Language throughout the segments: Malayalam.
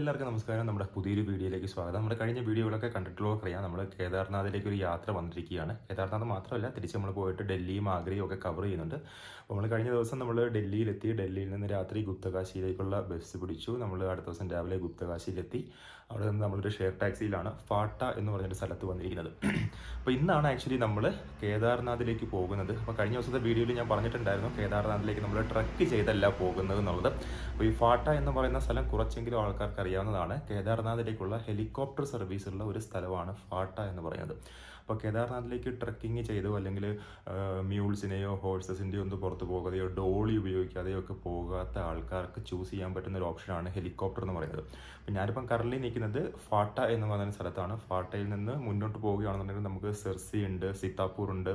എല്ലാവർക്കും നമസ്കാരം നമ്മുടെ പുതിയൊരു വീഡിയോയിലേക്ക് സ്വാഗതം നമ്മുടെ കഴിഞ്ഞ വീഡിയോകളൊക്കെ കണ്ടിട്ടുള്ളവർക്ക് അറിയാം നമ്മൾ കേദാർനാഥിലേക്ക് ഒരു യാത്ര വന്നിരിക്കുകയാണ് കേദാർനാഥ് മാത്രമല്ല തിരിച്ച് നമ്മൾ പോയിട്ട് ഡൽഹിയും ആഗ്രയും ഒക്കെ കവർ ചെയ്യുന്നുണ്ട് അപ്പോൾ നമ്മൾ കഴിഞ്ഞ ദിവസം നമ്മൾ ഡൽഹിയിലെത്തി ഡൽഹിയിൽ നിന്ന് രാത്രി ഗുപ്തകാശിയിലേക്കുള്ള ബസ് പിടിച്ചു നമ്മൾ അടുത്ത ദിവസം രാവിലെ ഗുപ്തകാശിയിലെത്തി അവിടെ നിന്ന് നമ്മളൊരു ഷെയർ ടാക്സിയിലാണ് ഫാട്ട എന്ന് പറഞ്ഞൊരു സ്ഥലത്ത് വന്നിരിക്കുന്നത് അപ്പോൾ ഇന്നാണ് ആക്ച്വലി നമ്മൾ കേദാർനാഥിലേക്ക് പോകുന്നത് അപ്പോൾ കഴിഞ്ഞ ദിവസത്തെ വീഡിയോയിൽ ഞാൻ പറഞ്ഞിട്ടുണ്ടായിരുന്നു കേദാർനാഥിലേക്ക് നമ്മൾ ട്രക്ക് ചെയ്തല്ല പോകുന്നത് എന്നുള്ളത് അപ്പോൾ ഈ ഫാട്ട എന്ന് പറയുന്ന സ്ഥലം കുറച്ചെങ്കിലും ആൾക്കാർക്ക് അറിയാവുന്നതാണ് കേദാർനാഥിലേക്കുള്ള ഹെലികോപ്റ്റർ സർവീസ് ഉള്ള ഒരു സ്ഥലമാണ് ഫാട്ട എന്ന് പറയുന്നത് അപ്പോൾ കേദാർനാഥിലേക്ക് ട്രക്കിംഗ് ചെയ്തോ അല്ലെങ്കിൽ മ്യൂൾസിനെയോ ഹോഴ്സസിൻ്റെയോ ഒന്നും പുറത്ത് പോകാതെയോ ഡോളി ഉപയോഗിക്കാതെയോ ഒക്കെ പോകാത്ത ആൾക്കാർക്ക് ചൂസ് ചെയ്യാൻ പറ്റുന്ന ഒരു ഓപ്ഷനാണ് ഹെലികോപ്റ്റർ എന്ന് പറയുന്നത് അപ്പോൾ ഞാനിപ്പം കറൻലി നിൽക്കുന്നത് ഫാട്ട എന്ന് പറയുന്ന സ്ഥലത്താണ് ഫാട്ടയിൽ നിന്ന് മുന്നോട്ട് പോവുകയാണെന്നുണ്ടെങ്കിൽ നമുക്ക് സെർസി ഉണ്ട് സീതാപൂർ ഉണ്ട്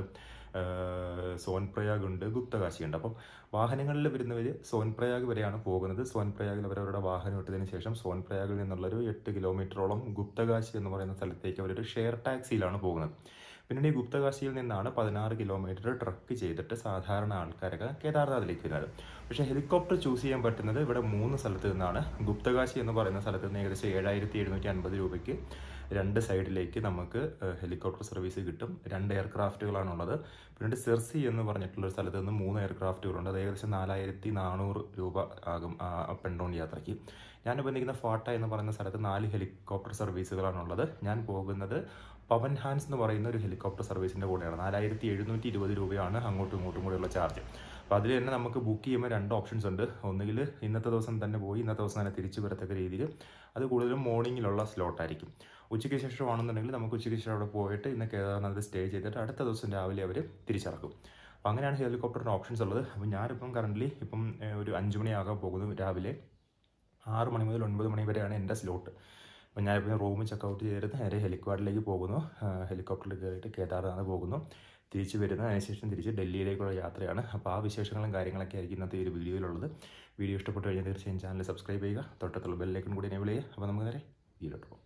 സോൻപ്രയാഗ് ഉണ്ട് ഗുപ്തകാശി ഉണ്ട് അപ്പം വാഹനങ്ങളിൽ വരുന്നവർ സോൻപ്രയാഗ് വരെയാണ് പോകുന്നത് സോൻപ്രയാഗിൽ അവരവരുടെ വാഹനം ഇട്ടതിന് ശേഷം സോൻപ്രയാഗിൽ നിന്നുള്ളൊരു എട്ട് കിലോമീറ്ററോളം ഗുപ്തകാശി എന്ന് പറയുന്ന സ്ഥലത്തേക്ക് അവരൊരു ഷെയർ ടാക്സിയിലാണ് പോകുന്നത് പിന്നീട് ഈ ഗുപ്തകാശിയിൽ നിന്നാണ് പതിനാറ് കിലോമീറ്റർ ട്രക്ക് ചെയ്തിട്ട് സാധാരണ ആൾക്കാരൊക്കെ കേദാർനാഥിലേക്ക് വരുന്നത് പക്ഷേ ഹെലികോപ്റ്റർ ചൂസ് ചെയ്യാൻ പറ്റുന്നത് ഇവിടെ മൂന്ന് സ്ഥലത്ത് നിന്നാണ് ഗുപ്തകാശി എന്ന് പറയുന്ന സ്ഥലത്ത് നിന്ന് ഏകദേശം ഏഴായിരത്തി എഴുന്നൂറ്റി അൻപത് രൂപയ്ക്ക് രണ്ട് സൈഡിലേക്ക് നമുക്ക് ഹെലികോപ്റ്റർ സർവീസ് കിട്ടും രണ്ട് എയർക്രാഫ്റ്റുകളാണുള്ളത് പിന്നീട് സെർസി എന്ന് പറഞ്ഞിട്ടുള്ള ഒരു സ്ഥലത്ത് നിന്ന് മൂന്ന് എയർക്രാഫ്റ്റുകളുണ്ട് അത് ഏകദേശം നാലായിരത്തി നാനൂറ് രൂപ ആകും അപ്പ് ആൻഡ് ഡൗൺ യാത്രയ്ക്ക് ഞാനിപ്പോൾ നിൽക്കുന്ന ഫാട്ട എന്ന് പറയുന്ന സ്ഥലത്ത് നാല് ഹെലികോപ്റ്റർ സർവീസുകളാണുള്ളത് ഞാൻ പോകുന്നത് പവൻ ഹാൻസ് എന്ന് പറയുന്ന ഒരു ഹെലികോപ്റ്റർ സർവീസിൻ്റെ കൂടെയാണ് നാലായിരത്തി എഴുന്നൂറ്റി ഇരുപത് രൂപയാണ് അങ്ങോട്ടും ഇങ്ങോട്ടും കൂടെയുള്ള ചാർജ് അപ്പോൾ അതിൽ തന്നെ നമുക്ക് ബുക്ക് ചെയ്യുമ്പോൾ രണ്ട് ഓപ്ഷൻസ് ഉണ്ട് ഒന്നുകിൽ ഇന്നത്തെ ദിവസം തന്നെ പോയി ഇന്നത്തെ ദിവസം തന്നെ തിരിച്ചു വരത്തക്ക രീതിയിൽ അത് കൂടുതലും മോർണിംഗിലുള്ള സ്ലോട്ടായിരിക്കും ഉച്ചയ്ക്ക് ശേഷമാണെന്നുണ്ടെങ്കിൽ നമുക്ക് ഉച്ചയ്ക്ക് ശേഷം അവിടെ പോയിട്ട് ഇന്ന് കേദാർനാഥ് സ്റ്റേ ചെയ്തിട്ട് അടുത്ത ദിവസം രാവിലെ അവർ തിരിച്ചിറക്കും അപ്പോൾ അങ്ങനെയാണ് ഹെലികോപ്റ്ററിന് ഓപ്ഷൻസ് ഉള്ളത് അപ്പോൾ ഞാനിപ്പം കറൻ്റ്ലി ഇപ്പം ഒരു അഞ്ച് മണിയാകാൻ പോകുന്നു രാവിലെ ആറ് മണി മുതൽ ഒൻപത് മണി വരെയാണ് എൻ്റെ സ്ലോട്ട് അപ്പോൾ ഞാനിപ്പോൾ റൂം ചെക്കൗട്ട് ചെയ്തിട്ട് നേരെ ഹെലിക്വാഡിലേക്ക് പോകുന്നു ഹെലികോപ്റ്ററിൽ കയറിയിട്ട് കേദാർനാഥ് പോകുന്നു തിരിച്ച് വരുന്നു അതിനുശേഷം തിരിച്ച് ഡൽഹിയിലേക്കുള്ള യാത്രയാണ് അപ്പോൾ ആ വിശേഷങ്ങളും കാര്യങ്ങളൊക്കെ ആയിരിക്കും ഇന്നത്തെ ഈ ഒരു വീഡിയോയിലുള്ളത് വീഡിയോ ഇഷ്ടപ്പെട്ട് കഴിഞ്ഞാൽ തീർച്ചയായും ചാനൽ സബ്സ്ക്രൈബ് ചെയ്യുക തൊട്ടത്തുള്ള ബെല്ലേക്കും കൂടി എനേബിൾ ചെയ്യുക അപ്പോൾ നമുക്ക് നേരെ വീഡിയോട്ട് പോകും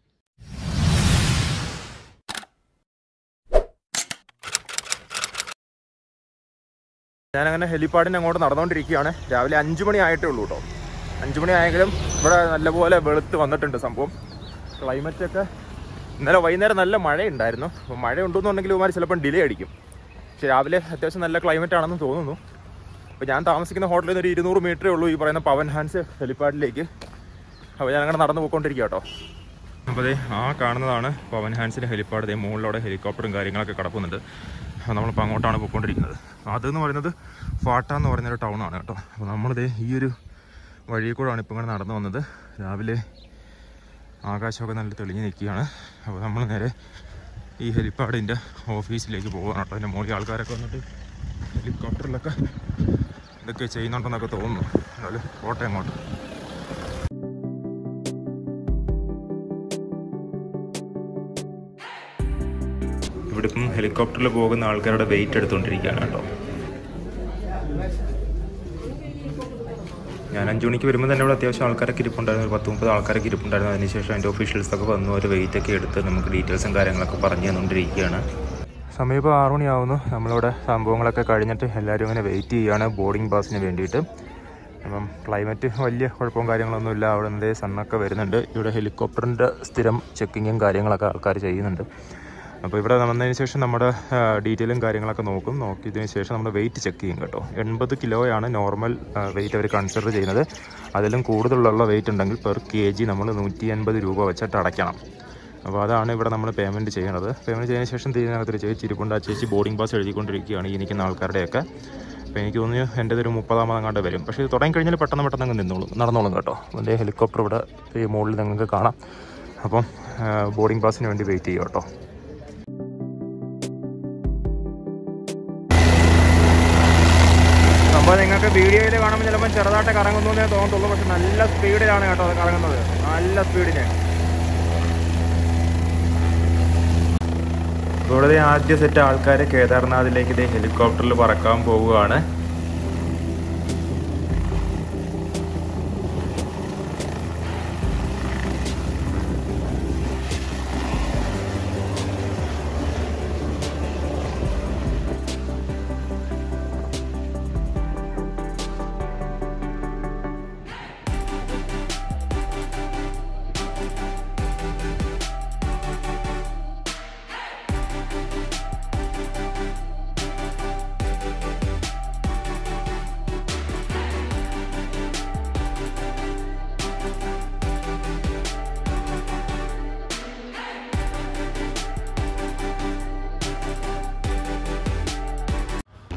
ഞാനങ്ങനെ ഹെലിപ്പാഡിന് അങ്ങോട്ട് നടന്നുകൊണ്ടിരിക്കുകയാണ് രാവിലെ അഞ്ച് മണി ആയിട്ടേ ഉള്ളൂ കേട്ടോ അഞ്ച് മണി ആയെങ്കിലും ഇവിടെ നല്ലപോലെ വെളുത്ത് വന്നിട്ടുണ്ട് സംഭവം ക്ലൈമറ്റ് ഒക്കെ ഇന്നലെ വൈകുന്നേരം നല്ല മഴയുണ്ടായിരുന്നു അപ്പോൾ മഴ ഉണ്ടെന്നുണ്ടെങ്കിൽ ഇവന്മാർ ചിലപ്പം ഡിലേ അടിക്കും പക്ഷേ രാവിലെ അത്യാവശ്യം നല്ല ക്ലൈമറ്റ് ആണെന്ന് തോന്നുന്നു അപ്പോൾ ഞാൻ താമസിക്കുന്ന ഹോട്ടലിൽ നിന്ന് ഒരു ഇരുന്നൂറ് മീറ്ററേ ഉള്ളൂ ഈ പറയുന്ന പവൻ ഹാൻസ് ഹെലിപ്പാഡിലേക്ക് അപ്പോൾ ഞാൻ അങ്ങനെ നടന്നു പോയിക്കൊണ്ടിരിക്കുക കേട്ടോ അപ്പോൾ അതെ ആ കാണുന്നതാണ് പവൻ ഹാൻസിൻ്റെ ഹെലിപ്പാഡ് അതേ മുകളിലൂടെ ഹെലികോപ്റ്ററും കാര്യങ്ങളൊക്കെ കിടക്കുന്നുണ്ട് അപ്പോൾ നമ്മളിപ്പോൾ അങ്ങോട്ടാണ് പോയിക്കൊണ്ടിരിക്കുന്നത് അതെന്ന് പറയുന്നത് ഫാട്ട എന്ന് പറയുന്നൊരു ടൗണാണ് കേട്ടോ അപ്പോൾ നമ്മളിതേ ഈ ഒരു വഴിയിൽ കൂടെയാണ് ഇപ്പോൾ ഇങ്ങനെ നടന്നു വന്നത് രാവിലെ ആകാശമൊക്കെ നല്ല തെളിഞ്ഞ് നിൽക്കുകയാണ് അപ്പോൾ നമ്മൾ നേരെ ഈ ഹെലിപ്പാഡിൻ്റെ ഓഫീസിലേക്ക് പോകാണ് കേട്ടോ അതിൻ്റെ മുകളിൽ ആൾക്കാരൊക്കെ വന്നിട്ട് ഹെലികോപ്റ്ററിലൊക്കെ ഇതൊക്കെ ചെയ്യുന്നുണ്ടെന്നൊക്കെ തോന്നുന്നു എന്നാലും പോട്ടെ അങ്ങോട്ട് ഇവിടെ ഇപ്പം ഹെലികോപ്റ്ററിൽ പോകുന്ന ആൾക്കാരുടെ വെയിറ്റ് എടുത്തുകൊണ്ടിരിക്കുകയാണ് കേട്ടോ ഞാൻ അഞ്ച് മണിക്ക് വരുമ്പോൾ തന്നെ ഇവിടെ അത്യാവശ്യം ആൾക്കാരൊക്കെ ഇരിപ്പുണ്ടായിരുന്നു ഒരു പത്ത് മുപ്പത് ആൾക്കാരൊക്കെ ഇരിപ്പുണ്ടായിരുന്നു അതിനുശേഷം അതിൻ്റെ ഒഫീഷ്യൽസൊക്കെ വന്നു ഒരു വെയിറ്റ് ഒക്കെ എടുത്ത് നമുക്ക് ഡീറ്റെയിൽസും കാര്യങ്ങളൊക്കെ പറഞ്ഞു തന്നുകൊണ്ടിരിക്കുകയാണ് സമയം ഇപ്പോൾ ആറു മണിയാവുന്നു നമ്മളിവിടെ സംഭവങ്ങളൊക്കെ കഴിഞ്ഞിട്ട് എല്ലാവരും ഇങ്ങനെ വെയിറ്റ് ചെയ്യുകയാണ് ബോർഡിംഗ് പാസിന് വേണ്ടിയിട്ട് അപ്പം ക്ലൈമറ്റ് വലിയ കുഴപ്പവും കാര്യങ്ങളൊന്നുമില്ല അവിടെ നിന്ന് സണ്ണൊക്കെ വരുന്നുണ്ട് ഇവിടെ ഹെലികോപ്റ്ററിൻ്റെ സ്ഥിരം ചെക്കിങ്ങും കാര്യങ്ങളൊക്കെ ആൾക്കാർ ചെയ്യുന്നുണ്ട് അപ്പോൾ ഇവിടെ വന്നതിന് ശേഷം നമ്മുടെ ഡീറ്റെയിലും കാര്യങ്ങളൊക്കെ നോക്കും നോക്കിയതിന് ശേഷം നമ്മൾ വെയിറ്റ് ചെക്ക് ചെയ്യും കേട്ടോ എൺപത് കിലോയാണ് നോർമൽ വെയിറ്റ് അവർ കൺസിഡർ ചെയ്യുന്നത് അതിലും കൂടുതലുള്ള വെയിറ്റ് ഉണ്ടെങ്കിൽ പെർ കെ ജി നമ്മൾ നൂറ്റി എൺപത് രൂപ വെച്ചിട്ട് അടയ്ക്കണം അപ്പോൾ അതാണ് ഇവിടെ നമ്മൾ പേയ്മെൻറ്റ് ചെയ്യണത് പേയ്മെൻറ്റ് ചെയ്തതിന് ശേഷം തീരുന്നതിനകത്ത് ചേച്ചി ഇരിപ്പുണ്ട് ആ ചേച്ചി ബോർഡിംഗ് പാസ് എഴുതിക്കൊണ്ടിരിക്കുകയാണ് ഈ നിൽക്കുന്ന ആൾക്കാരുടെയൊക്കെ അപ്പോൾ എനിക്ക് തോന്നുന്നു എൻ്റെ ഒരു മുപ്പതാമത് അങ്ങാണ്ട് വരും പക്ഷേ ഇത് തുടങ്ങി കഴിഞ്ഞാൽ പെട്ടെന്ന് പെട്ടെന്ന് അങ്ങ് നിന്നോളും നടന്നോളും കേട്ടോ എൻ്റെ ഹെലികോപ്റ്റർ ഇവിടെ ഈ മുകളിൽ നിങ്ങൾക്ക് കാണാം അപ്പം ബോർഡിംഗ് പാസിന് വേണ്ടി വെയിറ്റ് ചെയ്യും കേട്ടോ സംഭവം നിങ്ങൾക്ക് വീഡിയോയിൽ കാണുമ്പോൾ ചിലപ്പോൾ ചെറുതായിട്ട് കറങ്ങുന്നു എന്നേ തോന്നത്തുള്ളൂ പക്ഷെ നല്ല സ്പീഡിലാണ് കേട്ടോ അത് കറങ്ങുന്നത് നല്ല സ്പീഡിന് ഇവിടെ ആദ്യ സെറ്റ് ആൾക്കാർ കേദാർനാഥിലേക്ക് ഇതേ ഹെലികോപ്റ്ററിൽ പറക്കാൻ പോവുകയാണ്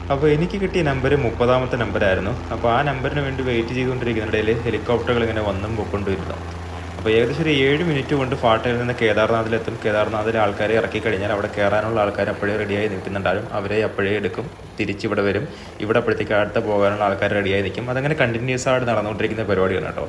അപ്പോൾ എനിക്ക് കിട്ടിയ നമ്പർ മുപ്പതാമത്തെ നമ്പറായിരുന്നു അപ്പോൾ ആ നമ്പറിന് വേണ്ടി വെയിറ്റ് ചെയ്തുകൊണ്ടിരിക്കുന്നിടയിൽ ഹെലികോപ്റ്ററുകൾ ഇങ്ങനെ വന്നും പോയിക്കൊണ്ടിരുന്നു അപ്പോൾ ഏകദേശം ഒരു ഏഴ് മിനിറ്റ് കൊണ്ട് ഫാട്ടയിൽ നിന്ന് കേദാർനാഥിലെത്തും കേദാർനാഥിലെ ആൾക്കാരെ ഇറക്കി കഴിഞ്ഞാൽ അവിടെ കയറാനുള്ള ആൾക്കാർ അപ്പോഴേ റെഡിയായി നിൽക്കുന്നുണ്ടാവും അവരെ അപ്പോഴേ എടുക്കും തിരിച്ചിവിടെ വരും ഇവിടെ അപ്പോഴത്തേക്ക് അടുത്ത പോകാനുള്ള ആൾക്കാർ റെഡിയായി നിൽക്കും അതങ്ങനെ കണ്ടിന്യൂസ് ആയിട്ട് നടന്നുകൊണ്ടിരിക്കുന്ന പരിപാടിയാണ് കേട്ടോ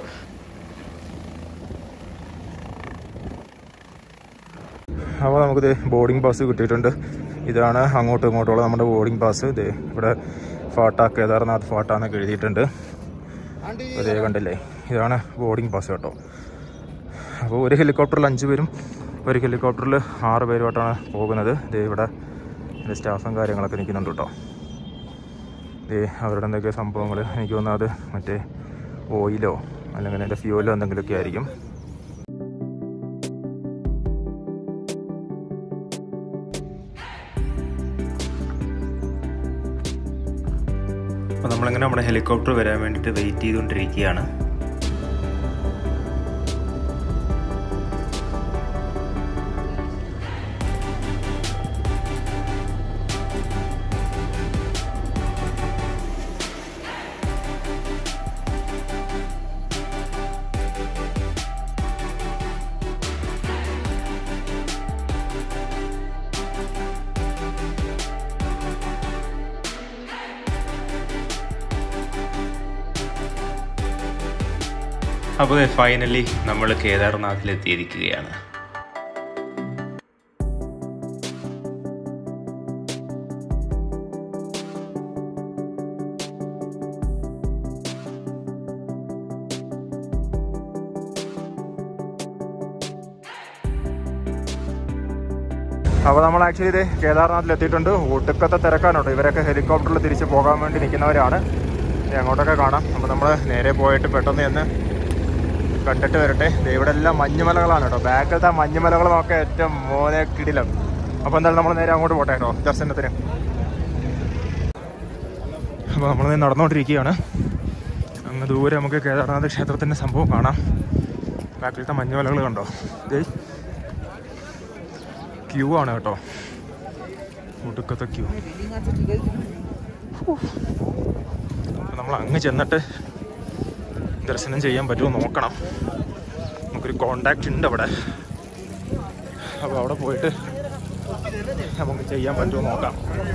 അപ്പോൾ നമുക്കിത് ബോർഡിംഗ് പാസ് കിട്ടിയിട്ടുണ്ട് ഇതാണ് അങ്ങോട്ടും ഇങ്ങോട്ടുള്ള നമ്മുടെ ബോർഡിംഗ് പാസ് ഇത് ഇവിടെ ഫാട്ട കേദാർനാഥ് ഫാട്ട എന്നൊക്കെ എഴുതിയിട്ടുണ്ട് അതേ കണ്ടില്ലേ ഇതാണ് ബോർഡിംഗ് പാസ് കേട്ടോ അപ്പോൾ ഒരു ഹെലികോപ്റ്ററിൽ അഞ്ച് പേരും ഒരു ഹെലികോപ്റ്ററിൽ ആറ് പേരുമായിട്ടാണ് പോകുന്നത് ഇത് ഇവിടെ എൻ്റെ സ്റ്റാഫും കാര്യങ്ങളൊക്കെ നിൽക്കുന്നുണ്ട് കേട്ടോ ഇത് അവരുടെ എന്തൊക്കെ സംഭവങ്ങൾ എനിക്ക് തോന്നുന്നത് അത് മറ്റേ ഓയിലോ അല്ലെങ്കിൽ അതിൻ്റെ ഫ്യൂലോ എന്തെങ്കിലുമൊക്കെ ആയിരിക്കും അപ്പോൾ നമ്മളിങ്ങനെ നമ്മുടെ ഹെലികോപ്റ്റർ വരാൻ വേണ്ടിയിട്ട് വെയിറ്റ് ചെയ്തുകൊണ്ടിരിക്കുകയാണ് അപ്പോൾ ഫൈനലി നമ്മൾ കേദാർനാഥിൽ എത്തിയിരിക്കുകയാണ് അപ്പോൾ നമ്മൾ ആക്ച്വലി ഇത് കേദാർനാഥിൽ എത്തിയിട്ടുണ്ട് ഒടുക്കത്തെ തിരക്കാനുണ്ട് ഇവരൊക്കെ ഹെലികോപ്റ്ററിൽ തിരിച്ച് പോകാൻ വേണ്ടി നിൽക്കുന്നവരാണ് ഇനി അങ്ങോട്ടൊക്കെ കാണാം അപ്പോൾ നമ്മൾ നേരെ പോയിട്ട് പെട്ടെന്ന് ചെന്ന് കണ്ടിട്ട് വരട്ടെ ദേ ഇവിടെ എല്ലാം മഞ്ഞുമലകളാണ് കേട്ടോ ബാക്കിലത്തെ ആ മഞ്ഞുമലകൾ നോക്കാൻ ഏറ്റവും മോനെ കിടിലം അപ്പോൾ എന്തായാലും നമ്മൾ നേരെ അങ്ങോട്ട് പോട്ടെ കേട്ടോ ദർശനത്തിന് അപ്പോൾ നമ്മൾ നടന്നുകൊണ്ടിരിക്കുകയാണ് അങ്ങ് ദൂരെ നമുക്ക് കേദാർനാഥ് ക്ഷേത്രത്തിൻ്റെ സംഭവം കാണാം ബാക്കിലത്തെ മഞ്ഞുമലകൾ കണ്ടോ ദേ ക്യൂ ആണ് കേട്ടോ ഒടുക്കത്തെ ക്യൂ നമ്മൾ അങ്ങ് ചെന്നിട്ട് ദർശനം ചെയ്യാൻ പറ്റുമോ നോക്കണം നമുക്കൊരു കോണ്ടാക്റ്റ് ഉണ്ട് അവിടെ അപ്പോൾ അവിടെ പോയിട്ട് നമുക്ക് ചെയ്യാൻ പറ്റുമോ നോക്കാം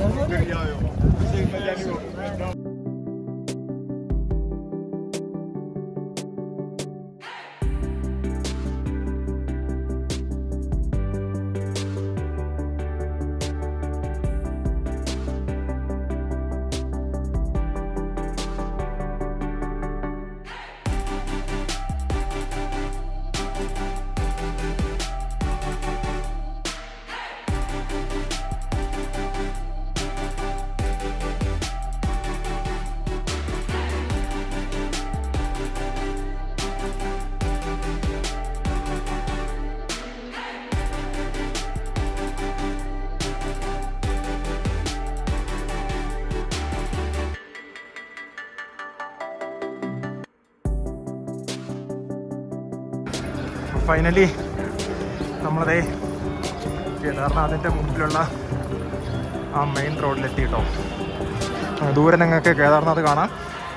ഫൈനലി നമ്മളതേ കേദാർനാഥിൻ്റെ മുമ്പിലുള്ള ആ മെയിൻ റോഡിലെത്തി കേട്ടോ ആ, ദൂരെ നിങ്ങൾക്ക് കേദാർനാഥ് കാണാം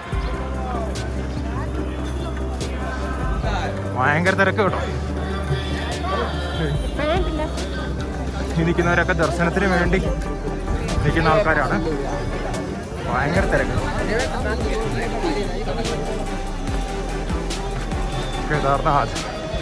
ഭയങ്കര തിരക്ക് കേട്ടോ ഈ നിൽക്കുന്നവരൊക്കെ ദർശനത്തിന് വേണ്ടി നിൽക്കുന്ന ആൾക്കാരാണ് ഭയങ്കര തിരക്ക് കേദാർനാഥ്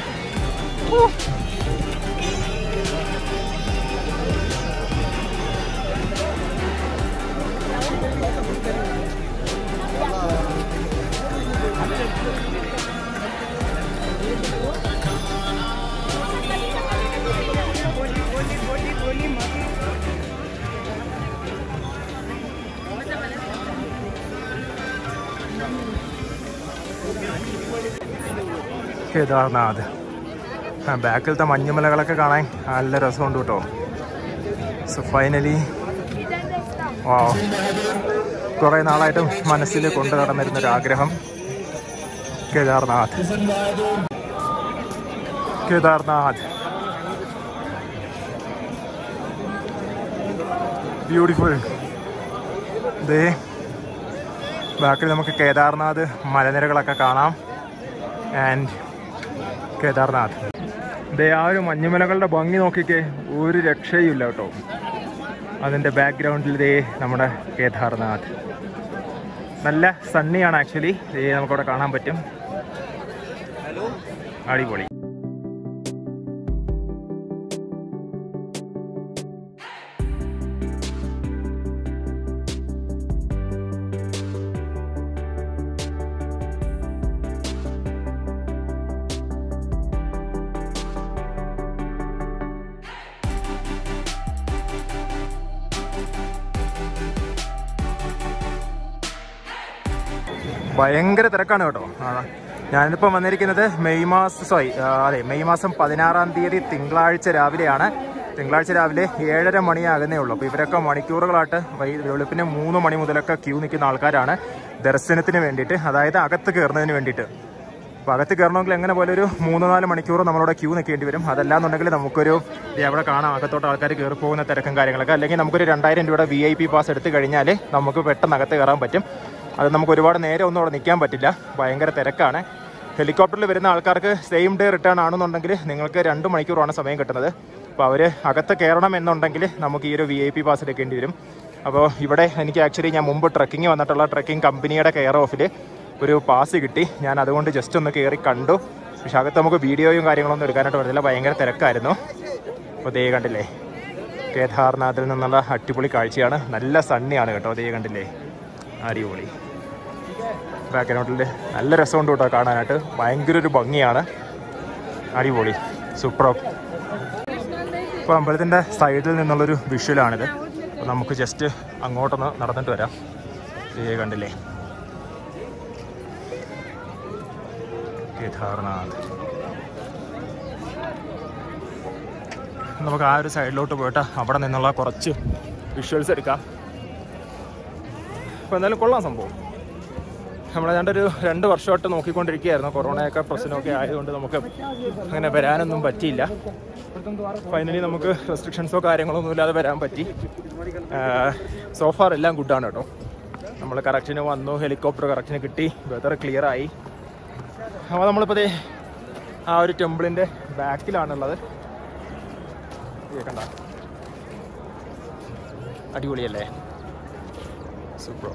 കേദാർനാഥ് ആ ബാക്കിലത്തെ മഞ്ഞുമലകളൊക്കെ കാണാൻ നല്ല രസമുണ്ട് കേട്ടോ സോ ഫൈനലി വാ കുറേ നാളായിട്ട് മനസ്സിൽ കൊണ്ടു നടന്നിരുന്നൊരു ആഗ്രഹം കേദാർനാഥ് കേദാർനാഥ് ബ്യൂട്ടിഫുൾ ഇത് ബാക്കിൽ നമുക്ക് കേദാർനാഥ് മലനിരകളൊക്കെ കാണാം ആൻഡ് കേദാർനാഥ് ദേ ആ ഒരു മഞ്ഞുമലകളുടെ ഭംഗി നോക്കിക്കേ ഒരു രക്ഷയുമില്ല കേട്ടോ അതിൻ്റെ ബാക്ക്ഗ്രൗണ്ടിൽ ദേ നമ്മുടെ കേദാർനാഥ് നല്ല സണ്ണിയാണ് ആക്ച്വലി ദേ നമുക്കവിടെ കാണാൻ പറ്റും അടിപൊളി ഭയങ്കര തിരക്കാണ് കേട്ടോ ആ, ഞാനിപ്പോൾ വന്നിരിക്കുന്നത് മെയ് മാസം സോറി അതെ മെയ് മാസം പതിനാറാം തീയതി തിങ്കളാഴ്ച രാവിലെയാണ് തിങ്കളാഴ്ച രാവിലെ ഏഴര മണിയാകുന്നേ ഉള്ളൂ അപ്പോൾ ഇവരൊക്കെ മണിക്കൂറുകളായിട്ട് വൈ വെളുപ്പിന് മൂന്ന് മണി മുതലൊക്കെ ക്യൂ നിൽക്കുന്ന ആൾക്കാരാണ് ദർശനത്തിന് വേണ്ടിയിട്ട് അതായത് അകത്ത് കയറുന്നതിന് വേണ്ടിയിട്ട് അപ്പോൾ അകത്ത് കയറണമെങ്കിൽ എങ്ങനെ പോലെ ഒരു മൂന്ന് നാല് മണിക്കൂർ നമ്മളവിടെ ക്യൂ നിൽക്കേണ്ടി വരും അതല്ലാന്നുണ്ടെങ്കിൽ നമുക്കൊരു ദേ അവിടെ കാണാം അകത്തോട്ട് ആൾക്കാർ കയറി പോകുന്ന തിരക്കും കാര്യങ്ങളൊക്കെ അല്ലെങ്കിൽ നമുക്കൊരു രണ്ടായിരം രൂപയുടെ വി ഐ പി പാസ് എടുത്ത് കഴിഞ്ഞാൽ നമുക്ക് പെട്ടെന്ന് അകത്ത് കയറാൻ പറ്റും അത് നമുക്ക് ഒരുപാട് നേരം ഒന്നും അവിടെ നിൽക്കാൻ പറ്റില്ല ഭയങ്കര തിരക്കാണ് ഹെലികോപ്റ്ററിൽ വരുന്ന ആൾക്കാർക്ക് സെയിം ഡേ റിട്ടേൺ ആണെന്നുണ്ടെങ്കിൽ നിങ്ങൾക്ക് രണ്ട് മണിക്കൂറാണ് സമയം കിട്ടുന്നത് അപ്പോൾ അവർ അകത്ത് കയറണം എന്നുണ്ടെങ്കിൽ നമുക്ക് ഈ ഒരു വി ഐ പി പാസ് എടുക്കേണ്ടി വരും അപ്പോൾ ഇവിടെ എനിക്ക് ആക്ച്വലി ഞാൻ മുമ്പ് ട്രക്കിംഗ് വന്നിട്ടുള്ള ട്രക്കിംഗ് കമ്പനിയുടെ കെയർ ഓഫിൽ ഒരു പാസ് കിട്ടി ഞാൻ അതുകൊണ്ട് ജസ്റ്റ് ഒന്ന് കയറി കണ്ടു പക്ഷെ അകത്ത് നമുക്ക് വീഡിയോയും കാര്യങ്ങളൊന്നും എടുക്കാനായിട്ട് പറ്റില്ല ഭയങ്കര തിരക്കായിരുന്നു അപ്പോൾ ദേ കണ്ടില്ലേ കേദാർനാഥിൽ നിന്നുള്ള അടിപൊളി കാഴ്ചയാണ് നല്ല സണ്ണിയാണ് കേട്ടോ ദേ കണ്ടില്ലേ അടിപൊളി ബാക്ക്ഗ്രൗണ്ടിൽ നല്ല രസമുണ്ട് കേട്ടോ കാണാനായിട്ട് ഭയങ്കര ഒരു ഭംഗിയാണ് അടിപൊളി സൂപ്പർ ഇപ്പോൾ അമ്പലത്തിൻ്റെ സൈഡിൽ നിന്നുള്ളൊരു വിഷ്വലാണിത് അപ്പോൾ നമുക്ക് ജസ്റ്റ് അങ്ങോട്ടൊന്ന് നടന്നിട്ട് വരാം ദേ കണ്ടില്ലേ കേദാർനാഥ് നമുക്ക് ആ ഒരു സൈഡിലോട്ട് പോയിട്ട് അവിടെ നിന്നുള്ള കുറച്ച് വിഷ്വൽസ് എടുക്കാം അപ്പോൾ എന്തായാലും കൊള്ളാം സംഭവം നമ്മൾ ഏതാണ്ട് ഒരു രണ്ട് വർഷമായിട്ട് നോക്കിക്കൊണ്ടിരിക്കുകയായിരുന്നു കൊറോണയൊക്കെ പ്രശ്നമൊക്കെ ആയതുകൊണ്ട് നമുക്ക് അങ്ങനെ വരാനൊന്നും പറ്റിയില്ല ഫൈനലി നമുക്ക് റെസ്ട്രിക്ഷൻസോ കാര്യങ്ങളൊന്നും ഇല്ലാതെ വരാൻ പറ്റി സോഫാർ എല്ലാം ഗുഡാണ് കേട്ടോ നമ്മൾ കറക്റ്റിന് വന്നു ഹെലികോപ്റ്റർ കറക്റ്റിന് കിട്ടി വെതർ ക്ലിയർ ആയി അപ്പോൾ നമ്മളിപ്പോൾ ദേ ആ ഒരു ടെമ്പിളിൻ്റെ ബാക്കിലാണുള്ളത് കണ്ട അടിപൊളിയല്ലേ സൂപ്പർ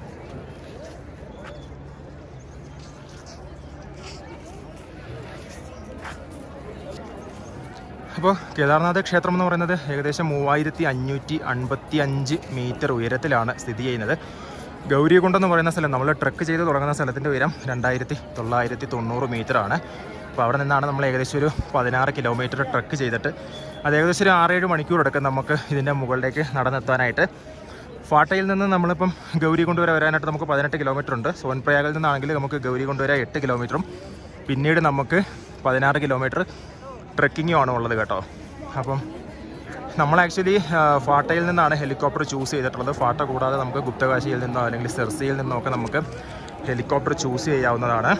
അപ്പോൾ കേദാർനാഥ് ക്ഷേത്രം എന്ന് പറയുന്നത് ഏകദേശം മൂവായിരത്തി അഞ്ഞൂറ്റി അൻപത്തി അഞ്ച് മീറ്റർ ഉയരത്തിലാണ് സ്ഥിതി ചെയ്യുന്നത് ഗൗരികുണ്ടം എന്ന് പറയുന്ന സ്ഥലം നമ്മൾ ട്രക്ക് ചെയ്ത് തുടങ്ങുന്ന സ്ഥലത്തിൻ്റെ ഉയരം രണ്ടായിരത്തി തൊള്ളായിരത്തി തൊണ്ണൂറ് മീറ്ററാണ് അപ്പോൾ അവിടെ നിന്നാണ് നമ്മൾ ഏകദേശം ഒരു പതിനാറ് കിലോമീറ്റർ ട്രക്ക് ചെയ്തിട്ട് അത് ഏകദേശം ഒരു ആറേഴ് മണിക്കൂർ എടുക്കും നമുക്ക് ഇതിൻ്റെ മുകളിലേക്ക് നടന്നെത്താനായിട്ട് ഫാട്ടയിൽ നിന്ന് നമ്മളിപ്പം ഗൗരികുണ്ട് വരെ വരാനായിട്ട് നമുക്ക് പതിനെട്ട് കിലോമീറ്റർ ഉണ്ട് സോൻപ്രയാഗിൽ നിന്നാണെങ്കിൽ നമുക്ക് ഗൗരികുണ്ട് വരെ എട്ട് കിലോമീറ്ററും പിന്നീട് നമുക്ക് പതിനാറ് കിലോമീറ്റർ ട്രെക്കിങ്ങും ആണ് ഉള്ളത് കേട്ടോ അപ്പം നമ്മൾ ആക്ച്വലി ഫാട്ടയിൽ നിന്നാണ് ഹെലികോപ്റ്റർ ചൂസ് ചെയ്തിട്ടുള്ളത് ഫാട്ട കൂടാതെ നമുക്ക് ഗുപ്തകാശിയിൽ നിന്നോ അല്ലെങ്കിൽ സെർസിയിൽ നിന്നോ ഒക്കെ നമുക്ക് ഹെലികോപ്റ്റർ ചൂസ് ചെയ്യാവുന്നതാണ്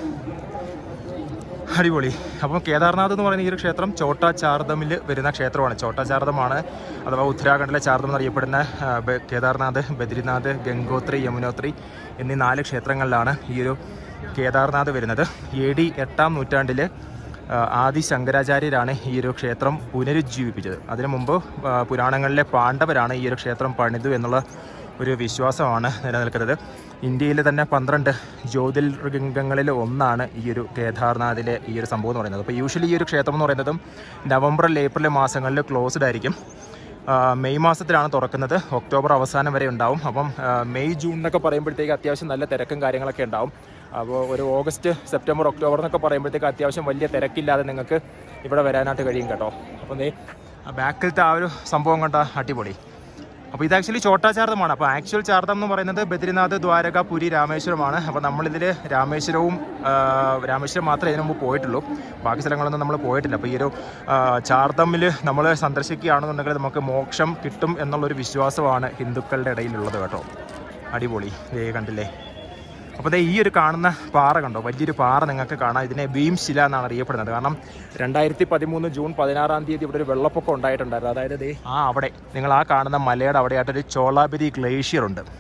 അടിപൊളി അപ്പം കേദാർനാഥ് എന്ന് പറയുന്ന ഈ ഒരു ക്ഷേത്രം ചോട്ടാ ചാർദമിൽ വരുന്ന ക്ഷേത്രമാണ് ചോട്ടാ ചാർദമാണ് അഥവാ ഉത്തരാഖണ്ഡിലെ ചാർദം എന്നറിയപ്പെടുന്ന ആ, ബ- കേദാർനാഥ് ബദ്രിനാഥ് ഗംഗോത്രി യമുനോത്രി എന്നീ നാല് ക്ഷേത്രങ്ങളിലാണ് ഈ ഒരു കേദാർനാഥ് വരുന്നത് എ ഡി എട്ടാം നൂറ്റാണ്ടിൽ ആ, ആദി ശങ്കരാചാര്യരാണ് ഈ ഒരു ക്ഷേത്രം പുനരുജ്ജീവിപ്പിച്ചത് അതിനു മുമ്പ് ആ, പുരാണങ്ങളിലെ പാണ്ഡവരാണ് ഈ ഒരു ക്ഷേത്രം പണിതു എന്നുള്ള ഒരു വിശ്വാസമാണ് നിലനിൽക്കുന്നത് ഇന്ത്യയിൽ തന്നെ പന്ത്രണ്ട് ജ്യോതിർലിംഗങ്ങളിൽ ഒന്നാണ് ഈ ഒരു കേദാർനാഥിലെ ഈ ഒരു സംഭവം എന്ന് പറയുന്നത് അപ്പോൾ യൂഷ്വലി ഈ ഒരു ക്ഷേത്രം എന്ന് പറയുന്നതും നവംബർ ഏപ്രിൽ മാസങ്ങളിൽ ക്ലോസ്ഡ് ആയിരിക്കും ആ, മെയ് മാസത്തിലാണ് തുറക്കുന്നത് ഒക്ടോബർ അവസാനം വരെ ഉണ്ടാവും അപ്പം ആ, മെയ് ജൂൺ എന്നൊക്കെ പറയുമ്പോഴത്തേക്ക് അത്യാവശ്യം നല്ല തിരക്കും കാര്യങ്ങളൊക്കെ ഉണ്ടാവും അപ്പോൾ ഒരു ഓഗസ്റ്റ് സെപ്റ്റംബർ ഒക്ടോബർ എന്നൊക്കെ പറയുമ്പോഴത്തേക്ക് അത്യാവശ്യം വലിയ തിരക്കില്ലാതെ നിങ്ങൾക്ക് ഇവിടെ വരാനായിട്ട് കഴിയും കേട്ടോ അപ്പോൾ നീ ആ ബാക്കിലത്തെ ആ ഒരു സംഭവം കണ്ട അടിപൊളി അപ്പോൾ ഇത് ആക്ച്വലി ചോട്ടാ ചാർദമാണ് അപ്പോൾ ആക്ച്വൽ ചാർദം എന്ന് പറയുന്നത് ബദ്രിനാഥ് ദ്വാരക പുരി രാമേശ്വരമാണ് അപ്പോൾ നമ്മളിതിൽ രാമേശ്വരവും ആ, രാമേശ്വരം മാത്രമേ ഇതിനു മുമ്പ് പോയിട്ടുള്ളൂ ബാക്കി സ്ഥലങ്ങളൊന്നും നമ്മൾ പോയിട്ടില്ല അപ്പോൾ ഈ ഒരു ആ, ചാർദമിൽ നമ്മൾ സന്ദർശിക്കുകയാണെന്നുണ്ടെങ്കിൽ നമുക്ക് മോക്ഷം കിട്ടും എന്നുള്ളൊരു വിശ്വാസമാണ് ഹിന്ദുക്കളുടെ ഇടയിലുള്ളത് കേട്ടോ അടിപൊളി ദേ കണ്ടില്ലേ അപ്പോൾ ദേ ഈ ഒരു കാണുന്ന പാറ കണ്ടോ വലിയൊരു പാറ നിങ്ങൾക്ക് കാണാം ഇതിനെ ഭീംശില എന്നാണ് അറിയപ്പെടുന്നത് കാരണം രണ്ടായിരത്തി പതിമൂന്ന് ജൂൺ പതിനാറാം തീയതി ഇവിടെ ഒരു വെള്ളപ്പൊക്കം ഉണ്ടായിട്ടുണ്ടായിരുന്നു അതായത് ദേ ആ അവിടെ നിങ്ങൾ ആ കാണുന്ന മലയുടെ അവിടെയായിട്ടൊരു ചോളാബരി ഗ്ലേഷ്യർ ഉണ്ട്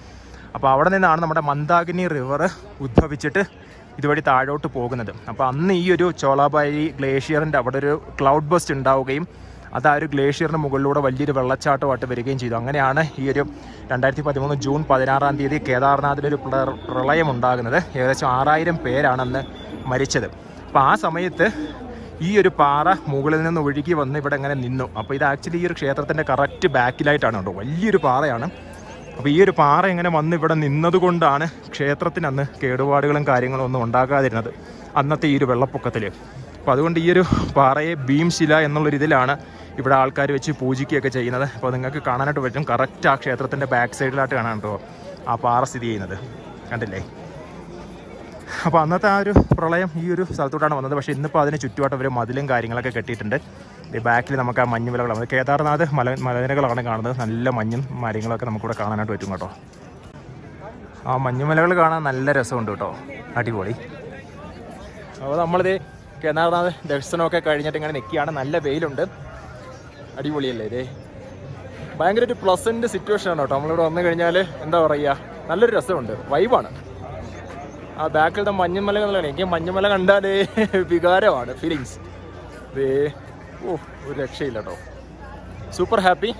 അപ്പോൾ അവിടെ നിന്നാണ് നമ്മുടെ മന്ദാകിനി റിവർ ഉദ്ഭവിച്ചിട്ട് ഇതുവഴി താഴോട്ട് പോകുന്നത് അപ്പോൾ അന്ന് ഈ ഒരു ചോളാബായി ഗ്ലേഷ്യറിൻ്റെ അവിടെ ഒരു ക്ലൗഡ് ബസ്റ്റ് ഉണ്ടാവുകയും അത് ആ ഒരു ഗ്ലേഷ്യറിന് മുകളിലൂടെ വലിയൊരു വെള്ളച്ചാട്ടമായിട്ട് വരികയും ചെയ്തു അങ്ങനെയാണ് ഈ ഒരു രണ്ടായിരത്തി പതിമൂന്ന് ജൂൺ പതിനാറാം തീയതി കേദാർനാഥിലൊരു പ്ര- പ്രളയം ഉണ്ടാകുന്നത് ഏകദേശം ആറായിരം പേരാണ് അന്ന് മരിച്ചത് അപ്പോൾ ആ സമയത്ത് ഈ ഒരു പാറ മുകളിൽ നിന്ന് ഒഴുകി വന്ന് ഇവിടെ ഇങ്ങനെ നിന്നു അപ്പോൾ ഇത് ആക്ച്വലി ഈ ഒരു ക്ഷേത്രത്തിൻ്റെ കറക്റ്റ് ബാക്കിലായിട്ടാണ് കേട്ടോ വലിയൊരു പാറയാണ് അപ്പോൾ ഈ ഒരു പാറ ഇങ്ങനെ വന്ന് ഇവിടെ നിന്നതുകൊണ്ടാണ് ക്ഷേത്രത്തിന് അന്ന് കേടുപാടുകളും കാര്യങ്ങളും ഒന്നും ഉണ്ടാകാതിരുന്നത് അന്നത്തെ ഈ ഒരു വെള്ളപ്പൊക്കത്തിൽ അപ്പോൾ അതുകൊണ്ട് ഈ ഒരു പാറയെ ഭീംശില എന്നുള്ളൊരു ഇതിലാണ് ഇവിടെ ആൾക്കാർ വെച്ച് പൂജിക്കുകയൊക്കെ ചെയ്യുന്നത് അപ്പോൾ നിങ്ങൾക്ക് കാണാനായിട്ട് പറ്റും കറക്റ്റ് ആ ക്ഷേത്രത്തിൻ്റെ ബാക്ക് സൈഡിലായിട്ട് കാണാൻ കേട്ടോ ആ പാറ സ്ഥിതി ചെയ്യുന്നത് കണ്ടില്ലേ അപ്പോൾ അന്നത്തെ ആ ഒരു പ്രളയം ഈ ഒരു സ്ഥലത്തോട്ടാണ് വന്നത് പക്ഷേ ഇന്നിപ്പോൾ അതിന് ചുറ്റുമായിട്ട് അവർ മതിലും കാര്യങ്ങളൊക്കെ കെട്ടിയിട്ടുണ്ട് ഈ ബാക്കിൽ നമുക്ക് ആ മഞ്ഞുമലകളാണ് കേദാർനാഥ് മല മലനിരകളാണ് കാണുന്നത് നല്ല മഞ്ഞും മരങ്ങളൊക്കെ നമുക്കിവിടെ കാണാനായിട്ട് പറ്റും കേട്ടോ ആ മഞ്ഞുമലകൾ കാണാൻ നല്ല രസമുണ്ട് കേട്ടോ അടിപൊളി അപ്പോൾ നമ്മളിത് കേദാർനാഥ് ദർശനമൊക്കെ കഴിഞ്ഞിട്ട് ഇങ്ങനെ നിൽക്കുകയാണ് നല്ല വെയിലുണ്ട് അടിപൊളിയല്ലേ ഇതേ ഭയങ്കര ഒരു പ്ലസന്റ് സിറ്റുവേഷൻ ആണ് കേട്ടോ നമ്മളിവിടെ വന്നു കഴിഞ്ഞാൽ എന്താ പറയുക നല്ലൊരു രസമുണ്ട് വൈബാണ് ആ ബാക്കിലത്തെ മഞ്ഞുമലകളാണ് എനിക്ക് മഞ്ഞുമല കണ്ടാൽ വികാരമാണ് ഫീലിങ്സ് ദേ ഓ ഒരു രക്ഷയില്ല കേട്ടോ സൂപ്പർ ഹാപ്പി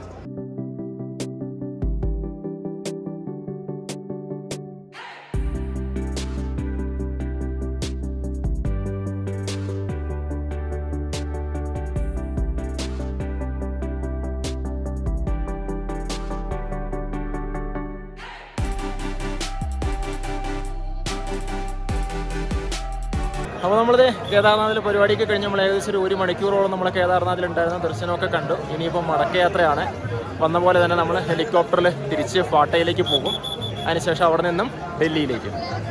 അപ്പോൾ നമ്മളിത് കേദാർനാഥിൽ പരിപാടിയൊക്കെ കഴിഞ്ഞ് നമ്മൾ ഏകദേശം ഒരു ഒരു മണിക്കൂറോളം നമ്മൾ കേദാർനാഥിൽ ഉണ്ടായിരുന്ന ദർശനമൊക്കെ കണ്ടു ഇനിയിപ്പം മടക്കയാത്രയാണ് വന്ന പോലെ തന്നെ നമ്മൾ ഹെലികോപ്റ്ററിൽ തിരിച്ച് ഫാട്ടയിലേക്ക് പോകും അതിനുശേഷം അവിടെ നിന്നും ഡൽഹിയിലേക്ക്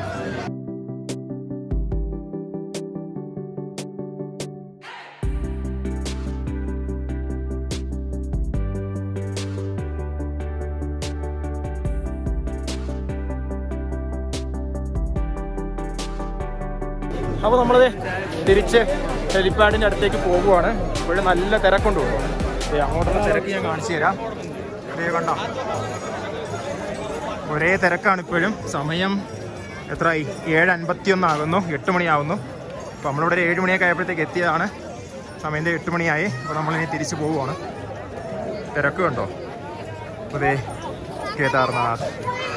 അപ്പോൾ നമ്മളത് തിരിച്ച് ഹെലിപ്പാഡിൻ്റെ അടുത്തേക്ക് പോകുവാണ് ഇവിടെ നല്ല തിരക്കുണ്ട് കേട്ടോ ദേ അങ്ങോട്ടുള്ള തിരക്ക് ഞാൻ കാണിച്ചു തരാം ദേ കണ്ടോ ഒരേ തിരക്കാണ് ഇപ്പോഴും സമയം എത്രയായി ഏഴ് അൻപത്തിയൊന്നാകുന്നു എട്ട് മണിയാവുന്നു അപ്പോൾ നമ്മളിവിടെ ഒരു ഏഴ് മണിയൊക്കെ ആയപ്പോഴത്തേക്ക് എത്തിയതാണ് സമയം ദേ എട്ട് മണിയായി അപ്പോൾ നമ്മളിനി തിരിച്ചു പോവുകയാണ് തിരക്ക് കണ്ടോ അതേ കേദാർനാഥ്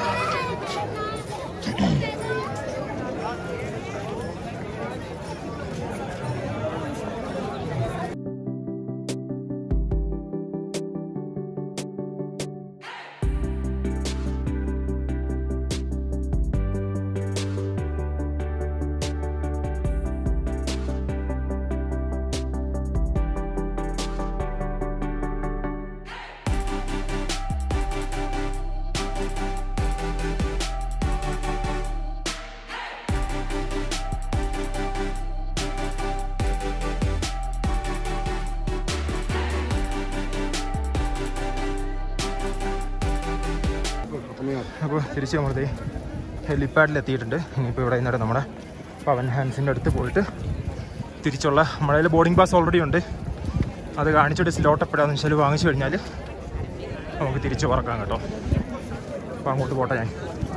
അപ്പോൾ തിരിച്ച് നമ്മളത് ഹെലിപ്പാഡിൽ എത്തിയിട്ടുണ്ട് ഇനിയിപ്പോൾ ഇവിടെ നിന്നിട്ട് നമ്മുടെ പവൻ ഹാൻസിൻ്റെ അടുത്ത് പോയിട്ട് തിരിച്ചുള്ള നമ്മുടെ കയ്യിൽ ബോർഡിംഗ് പാസ് ഓൾറെഡി ഉണ്ട് അത് കാണിച്ചിട്ട് സ്ലോട്ട് എപ്പോഴാന്ന് വെച്ചാൽ വാങ്ങിച്ചു കഴിഞ്ഞാൽ നമുക്ക് തിരിച്ച് പറക്കാം കേട്ടോ അപ്പോൾ അങ്ങോട്ട് പോട്ടെ ഞാൻ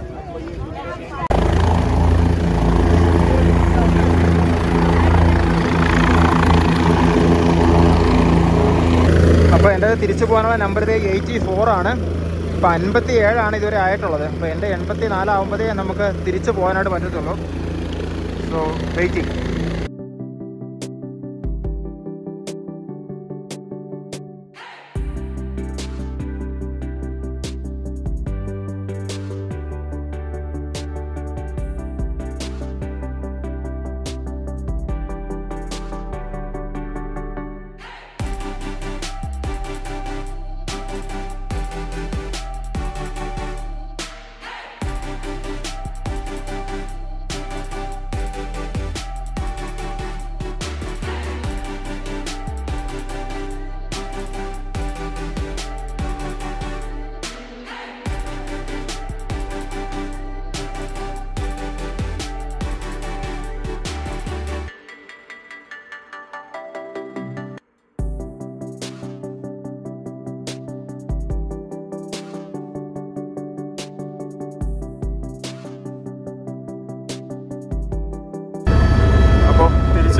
അപ്പോൾ എൻ്റെ തിരിച്ചു പോകാനുള്ള നമ്പർ ഇത് എയ്റ്റി ഫോർ ആണ് ഇപ്പം അൻപത്തി ഏഴാണ് ഇതുവരെ ആയിട്ടുള്ളത് അപ്പോൾ എൻ്റെ എൺപത്തി നാലാവുമ്പോഴേ നമുക്ക് തിരിച്ചു പോകാനായിട്ട് പറ്റത്തുള്ളൂ സോ വെയിറ്റിംഗ്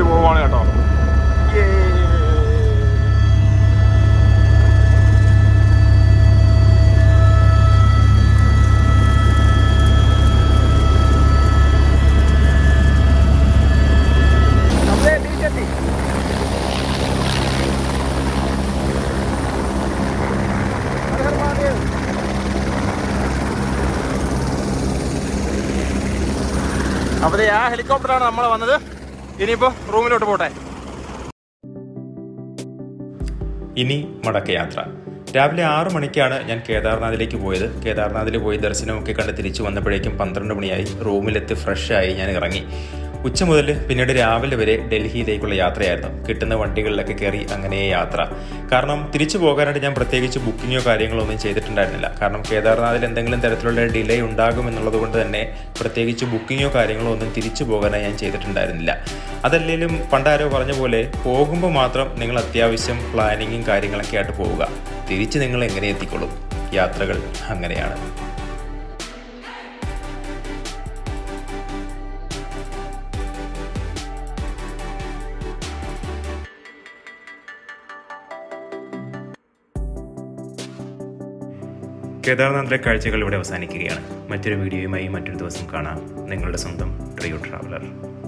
തിരിച്ചു പോവാണ് കേട്ടോ അപ്പോൾ ദേ ആ ഹെലികോപ്റ്ററാണ് നമ്മൾ വന്നത് ഇനിയിപ്പോൾ റൂമിലോട്ട് പോട്ടെ ഇനി മടക്കയാത്ര രാവിലെ ആറു മണിക്കാണ് ഞാൻ കേദാർനാഥിലേക്ക് പോയത് കേദാർനാഥിൽ പോയി ദർശനമൊക്കെ കണ്ട് തിരിച്ചു വന്നപ്പോഴേക്കും പന്ത്രണ്ട് മണിയായി റൂമിലെത്തി ഫ്രഷായി ഞാൻ ഇറങ്ങി ഉച്ച മുതൽ പിന്നീട് രാവിലെ വരെ ഡൽഹിയിലേക്കുള്ള യാത്രയായിരുന്നു കിട്ടുന്ന വണ്ടികളിലൊക്കെ കയറി അങ്ങനെ യാത്ര കാരണം തിരിച്ചു പോകാനായിട്ട് ഞാൻ പ്രത്യേകിച്ച് ബുക്കിങ്ങോ കാര്യങ്ങളോ ഒന്നും ചെയ്തിട്ടുണ്ടായിരുന്നില്ല കാരണം കേദാർനാഥിൽ എന്തെങ്കിലും തരത്തിലുള്ള ഡിലേ ഉണ്ടാകും എന്നുള്ളത് കൊണ്ട് തന്നെ പ്രത്യേകിച്ച് ബുക്കിങ്ങോ കാര്യങ്ങളോ ഒന്നും തിരിച്ചു പോകാനായി ഞാൻ ചെയ്തിട്ടുണ്ടായിരുന്നില്ല അതല്ലെങ്കിലും പണ്ടാരോ പറഞ്ഞ പോലെ പോകുമ്പോൾ മാത്രം നിങ്ങൾ അത്യാവശ്യം പ്ലാനിങ്ങും കാര്യങ്ങളൊക്കെ ആയിട്ട് പോവുക തിരിച്ച് നിങ്ങൾ എങ്ങനെ എത്തിക്കൊള്ളും യാത്രകൾ അങ്ങനെയാണ് കേദാർനാഥിലെ കാഴ്ചകൾ ഇവിടെ അവസാനിക്കുകയാണ് മറ്റൊരു വീഡിയോയുമായി മറ്റൊരു ദിവസം കാണാം നിങ്ങളുടെ സ്വന്തം ട്രിയോ ട്രാവലർ